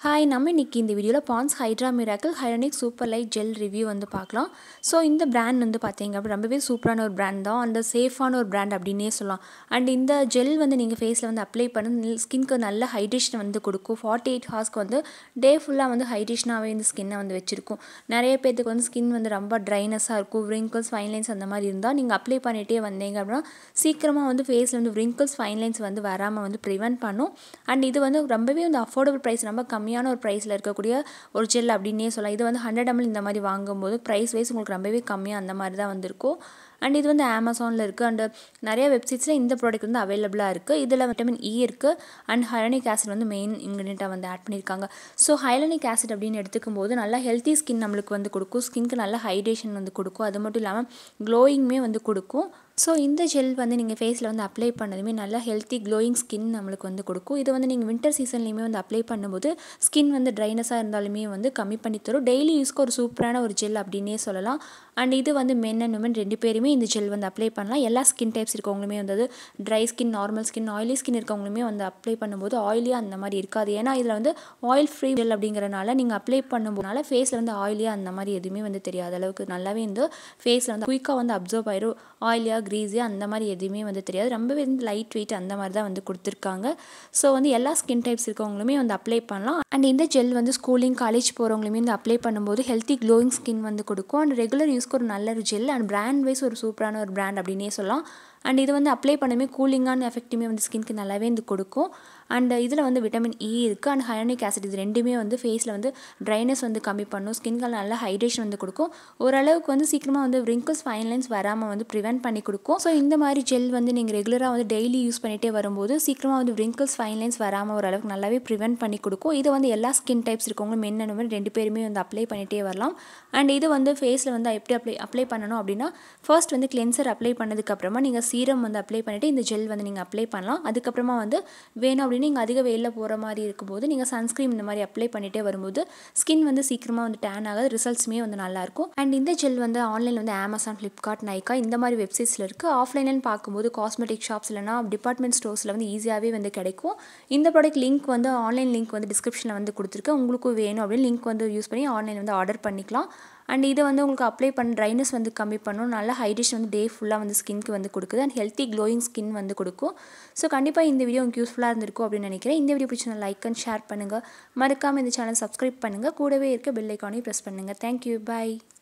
hi நம்ம இன்னைக்கு இந்த வீடியோவில் Pond's hydra miracle hyaluronic super light gel review வந்து பார்க்கலாம் ஸோ இந்த பிராண்ட் வந்து பார்த்தீங்க அப்படி ரொம்பவே சூப்பரான ஒரு பிராண்ட் தான் அந்த சேஃபான ஒரு பிராண்ட் அப்படின்னே சொல்லலாம் அண்ட் இந்த ஜெல் வந்து நீங்கள் ஃபேஸில் வந்து அப்ளை பண்ண ஸ்கின்க்கு நல்ல ஹைட்ரேஷன் வந்து கொடுக்கும் ஃபார்ட்டி எயிட் ஹார்ஸ்க்கு வந்து டே ஃபுல்லாக வந்து ஹைட்ரேஷனாகவே இந்த ஸ்கின்னை வந்து வச்சுருக்கும் நிறைய பேர்த்துக்கு வந்து ஸ்கின் வந்து ரொம்ப ட்ரைனஸாக இருக்கும் வ்ரிங்கிள்ஸ் ஃபைன் லைன்ஸ் அந்த மாதிரி இருந்தால் நீங்கள் அப்ளை பண்ணிகிட்டே வந்தீங்க அப்படின்னா சீக்கிரமாக வந்து ஃபேஸில் வந்து வ்ரிங்கிள்ஸ் ஃபைன் லைன்ஸ் வந்து வராமல் வந்து ப்ரிவென்ட் பண்ணும் அண்ட் இது வந்து ரொம்பவே வந்து அஃபோர்டபுள் ப்ரைஸ் ரொம்ப கம்மியான ஒரு ப்ரைஸில் இருக்கக்கூடிய ஒரு ஜெல் அப்படின்னே சொல்லலாம் இது வந்து ஹண்ட்ரட் எம்எல் இந்த மாதிரி வாங்கும்போது ப்ரைஸ் வைஸ் உங்களுக்கு ரொம்பவே கம்மியாக அந்த மாதிரி தான் வந்திருக்கும் அண்ட் இது வந்து அமேசானில் இருக்குது அண்ட் நிறைய வெப்சைட்ஸில் இந்த ப்ராடக்ட் வந்து அவைலபிளாக இருக்குது இதில் விட்டமின் இ இருக்குது அண்ட் ஹைலனிக் ஆசிட் வந்து மெயின் இன்க்ரீடியண்ட்டாக வந்து ஆட் பண்ணியிருக்காங்க ஸோ ஹைலனிக் ஆசிட் அப்படின்னு எடுத்துக்கும் போது நல்லா ஹெல்த்தி ஸ்கின் நம்மளுக்கு வந்து கொடுக்கும் ஸ்கின்க்கு நல்ல ஹைட்ரேஷன் வந்து கொடுக்கும் அது மட்டும் இல்லாமல் க்ளோயிங்குமே வந்து கொடுக்கும் ஸோ இந்த ஜெல் வந்து நீங்கள் ஃபேஸில் வந்து அப்ளை பண்ணதுமே நல்லா ஹெல்த்தி க்ளோயிங் ஸ்கின் நம்மளுக்கு வந்து கொடுக்கும் இது வந்து நீங்கள் வின்டர் சீசன்லேயுமே வந்து அப்ளை பண்ணும்போது ஸ்கின் வந்து ட்ரைனஸாக இருந்தாலுமே வந்து கம்மி பண்ணி தரும் டெய்லி யூஸ்க்கு ஒரு சூப்பரான ஒரு ஜெல் அப்படின்னே சொல்லலாம் அண்ட் இது வந்து மென் அண்ட் உமன் ரெண்டு பேருமே இந்த ஜெல் வந்து அப்ளை பண்ணலாம் எல்லா ஸ்கின் டைப்ஸ் இருக்கவங்களுமே வந்து dry skin normal skin oily skin இருக்கவங்களுமே வந்து அப்ளை பண்ணும்போது ஆயிலியாக அந்த மாதிரி இருக்காது ஏன்னா இதில் வந்து ஆயில் ஃப்ரீ ஜெல் அப்படிங்கிறனால நீங்கள் அப்ளை பண்ணும்போதுனால ஃபேஸில் வந்து ஆயிலியாக அந்த மாதிரி எதுவுமே வந்து தெரியாத அளவுக்கு நல்லாவே வந்து ஃபேஸில் வந்து குயிக்காக வந்து அப்சர்வ் ஆயிரும் ஆயிலியாக க்ரீஸியாக அந்த மாதிரி எதுவுமே வந்து தெரியாது ரொம்பவே வந்து லைட் வெயிட் அந்த மாதிரி தான் வந்து கொடுத்துருக்காங்க ஸோ வந்து எல்லா ஸ்கின் டைப்ஸ் இருக்கவங்களுமே வந்து அப்ளை பண்ணலாம் அண்ட் இந்த ஜெல் வந்து ஸ்கூலிங் காலேஜ் போகிறவங்களுமே வந்து அப்ளை பண்ணும்போது ஹெல்த்தி க்ளோயிங் ஸ்கின் வந்து கொடுக்கும் அண்ட் ரெகுலர் யூஸ்க்கு ஒரு நல்ல ஒரு ஜெல் அண்ட் பிராண்ட் வைஸ் ஒரு சூப்பரான ஒரு பிராண்ட் அப்படின்னே சொல்லலாம் அண்ட் இது வந்து அப்ளை பண்ணவே கூலிங்கான எஃபெக்ட்டுமே வந்து ஸ்கின்க்கு நல்லாவே வந்து கொடுக்கும் அண்ட் இதில் வந்து விட்டமின் இ இருக்குது அண்ட் ஹைரோனிக் ஆசிட் இது ரெண்டுமே வந்து ஃபேஸில் வந்து ட்ரைனஸ் வந்து கம்மி பண்ணும் ஸ்கின்க்கு நல்ல ஹைட்ரேஷன் வந்து கொடுக்கும் ஓரளவுக்கு வந்து சீக்கிரமாக வந்து ரிங்கிள்ஸ் ஃபைன் லைன்ஸ் வராமல் வந்து ப்ரிவென்ட் பண்ணி கொடுக்கும் ஸோ இந்த மாதிரி ஜெல் வந்து நீங்கள் ரெகுலராக வந்து டெய்லி யூஸ் பண்ணிகிட்டே வரும்போது சீக்கிரமாக வந்து ரிங்கிள்ஸ் ஃபைன் லைன்ஸ் வராமல் ஓரளவுக்கு நல்லாவே ப்ரிவென்ட் பண்ணி கொடுக்கும் இது வந்து எல்லா ஸ்கின் டைப்ஸ் இருக்கவங்க மென் அண்ட் ரெண்டு பேருமே வந்து அப்ளை பண்ணிகிட்டே வரலாம் அண்ட் இது வந்து ஃபேஸில் வந்து எப்படி அப்ளை அப்ளை பண்ணணும் அப்படின்னா ஃபர்ஸ்ட் வந்து கிளென்சர் அப்ளை பண்ணதுக்கப்புறமா நீங்கள் சீரம் வந்து அப்ளை பண்ணிவிட்டு இந்த ஜெல் வந்து நீங்கள் அப்ளை பண்ணலாம் அதுக்கப்புறமா வந்து வேணும் அப்படின்னு நீங்கள் அதிக வெயிலில் போகிற மாதிரி இருக்கும்போது நீங்கள் சன்ஸ்க்ரீம் இந்த மாதிரி அப்ளை பண்ணிகிட்டே வரும்போது ஸ்கின் வந்து சீக்கிரமாக வந்து டேன் ஆகாது ரிசல்ட்ஸுமே வந்து நல்லாயிருக்கும் அண்ட் இந்த ஜெல் வந்து ஆன்லைனில் வந்து அமேசான் ஃப்ளிப்கார்ட் நைக்கா இந்த மாதிரி வெப்சைட்ஸில் இருக்குது ஆஃப்லைனில் பார்க்கும்போது காஸ்மெட்டிக் ஷாப்ஸ் இல்லைனா டிபார்ட்மெண்ட் ஸ்டோர்ஸில் வந்து ஈஸியாகவே வந்து கிடைக்கும் இந்த ப்ராடக்ட் லிங்க் வந்து ஆன்லைன் லிங்க் வந்து டிஸ்கிரிப்ஷனில் வந்து கொடுத்துருக்கேன் உங்களுக்கும் வேணும் அப்படின்னு லிங்க் வந்து யூஸ் பண்ணி ஆன்லைன் வந்து ஆர்டர் பண்ணிக்கலாம் அண்ட் இதை வந்து உங்களுக்கு அப்ளை பண்ண ட்ரைனஸ் வந்து கம்மி பண்ணும் நல்ல ஹைட்ரேஷன் வந்து டே ஃபுல்லாக வந்து ஸ்கின்க்கு வந்து கொடுக்குது அண்ட் ஹெல்த்தி க்ளோயிங் ஸ்கின் வந்து கொடுக்கும் ஸோ கண்டிப்பாக இந்த வீடியோ உங்களுக்கு யூஸ்ஃபுல்லாக இருந்திருக்கும் அப்படின்னு நினைக்கிறேன் இந்த வீடியோ பிடிச்ச லைக் அண்ட் ஷேர் பண்ணுங்கள் மறக்காமல் இந்த சேனல் சப்ஸ்கிரைப் பண்ணுங்கள் கூடவே இருக்க பெல் ஐக்கானையும் ப்ரெஸ் பண்ணுங்கள் தேங்க்யூ பாய்